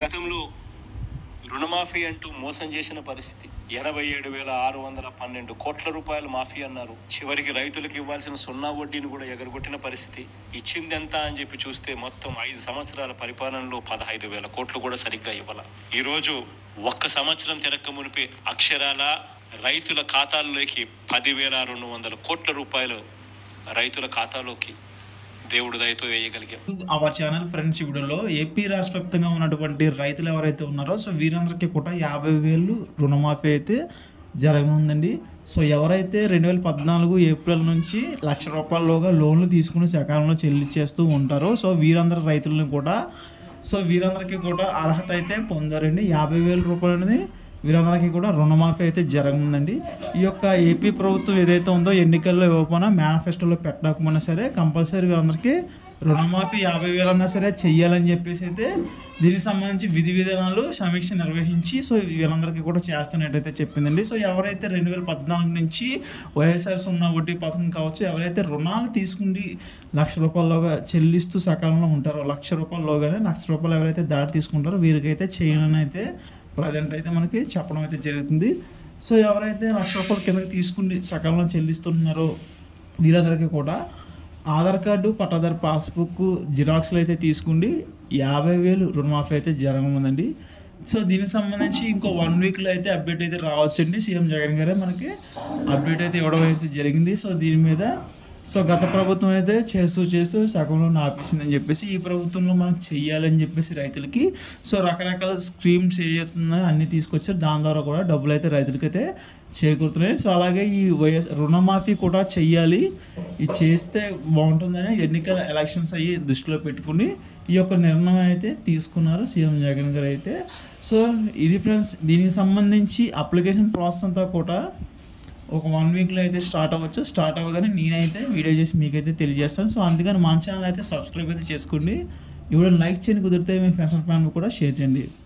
గతంలో రుణమాఫీ అంటూ మోసం చేసిన పరిస్థితి ఎనభై ఏడు వేల ఆరు వందల పన్నెండు కోట్ల రూపాయలు మాఫీ అన్నారు చివరికి రైతులకు ఇవ్వాల్సిన సున్నా వడ్డీని కూడా ఎగరగొట్టిన పరిస్థితి ఇచ్చింది ఎంత అని చెప్పి చూస్తే మొత్తం ఐదు సంవత్సరాల పరిపాలనలో పదహైదు వేల కోట్లు కూడా సరిగ్గా ఇవ్వాల ఈరోజు ఒక్క సంవత్సరం తిరక్క మునిపే అక్షరాల రైతుల ఖాతాల్లోకి పదివేల రెండు వందల కోట్ల రూపాయలు రైతుల ఖాతాలోకి దేవుడు దయతో వేయగలిగాం అవర్ ఛానల్ ఫ్రెండ్స్ ఈ వీడియోలో ఏపీ రాష్ట్ర వ్యాప్తంగా ఉన్నటువంటి రైతులు ఎవరైతే ఉన్నారో సో వీరందరికీ కూడా యాభై వేలు రుణమాఫీ అయితే జరగనుందండి సో ఎవరైతే రెండు వేల పద్నాలుగు ఏప్రిల్ నుంచి లక్ష రూపాయలలోగా లోన్లు తీసుకుని సకాలంలో చెల్లించేస్తూ ఉంటారో సో వీరందరి రైతులను కూడా సో వీరందరికీ కూడా అర్హత అయితే పొందారండి యాభై వేల రూపాయలు అనేది వీరందరికీ కూడా రుణమాఫీ అయితే జరగనుందండి ఈ యొక్క ఏపీ ప్రభుత్వం ఏదైతే ఉందో ఎన్నికల్లో ఇవ్వకపోయినా మేనిఫెస్టోలో పెట్టకపోయినా సరే కంపల్సరీ వీరందరికీ రుణమాఫీ యాభై వేలన్నా సరే చెయ్యాలని చెప్పేసి అయితే దీనికి సంబంధించి విధి విధానాలు సమీక్ష నిర్వహించి సో వీళ్ళందరికీ కూడా చేస్తున్నట్టయితే చెప్పిందండి సో ఎవరైతే రెండు వేల పద్నాలుగు నుంచి వైఎస్ఆర్ సున్నా వడ్డీ పథకం కావచ్చు ఎవరైతే రుణాలు తీసుకుని లక్ష రూపాయలలోగా చెల్లిస్తూ సకాలంలో ఉంటారో లక్ష రూపాయలలోగానే లక్ష రూపాయలు ఎవరైతే దాటి తీసుకుంటారో వీరికైతే చేయనని అయితే ప్రజెంట్ అయితే మనకి చెప్పడం అయితే జరుగుతుంది సో ఎవరైతే లక్ష రూపాయల కిందకి తీసుకుని సకాలంలో చెల్లిస్తున్నారో వీరందరికీ కూడా ఆధార్ కార్డు పట్టాదారు పాస్బుక్ జిరాక్స్లు అయితే తీసుకుండి యాభై వేలు రుణమాఫీ అయితే జరగనుందండి సో దీనికి సంబంధించి ఇంకో వన్ వీక్లో అయితే అప్డేట్ అయితే రావచ్చండి సీఎం జగన్ గారే మనకి అప్డేట్ అయితే ఇవ్వడం అయితే జరిగింది సో దీని మీద సో గత ప్రభుత్వం అయితే చేస్తూ చేస్తూ సగంలో ఆపేసిందని చెప్పేసి ఈ ప్రభుత్వంలో మనం చెయ్యాలని చెప్పేసి రైతులకి సో రకరకాల స్కీమ్స్ ఏతున్నాయో అన్నీ తీసుకొచ్చారు దాని ద్వారా కూడా డబ్బులు అయితే రైతులకైతే చేకూరుతున్నాయి సో అలాగే ఈ వైఎస్ రుణమాఫీ కూడా చెయ్యాలి ఇది చేస్తే బాగుంటుందని ఎన్నికల ఎలక్షన్స్ అయ్యి దృష్టిలో పెట్టుకుని ఈ యొక్క నిర్ణయం అయితే తీసుకున్నారు సీఎం జగన్ గారు అయితే సో ఇది ఫ్రెండ్స్ దీనికి సంబంధించి అప్లికేషన్ ప్రాసెస్ అంతా కూడా ఒక వన్ వీక్లో అయితే స్టార్ట్ అవ్వచ్చు స్టార్ట్ అవ్వగానే నేనైతే వీడియో చేసి మీకైతే తెలియజేస్తాను సో అందుకని మన ఛానల్ అయితే సబ్స్క్రైబ్ అయితే చేసుకోండి ఈ వీడియో లైక్ చేయండి కుదిరితే మీ ఫ్రెండ్స్ ప్లాన్ కూడా షేర్ చేయండి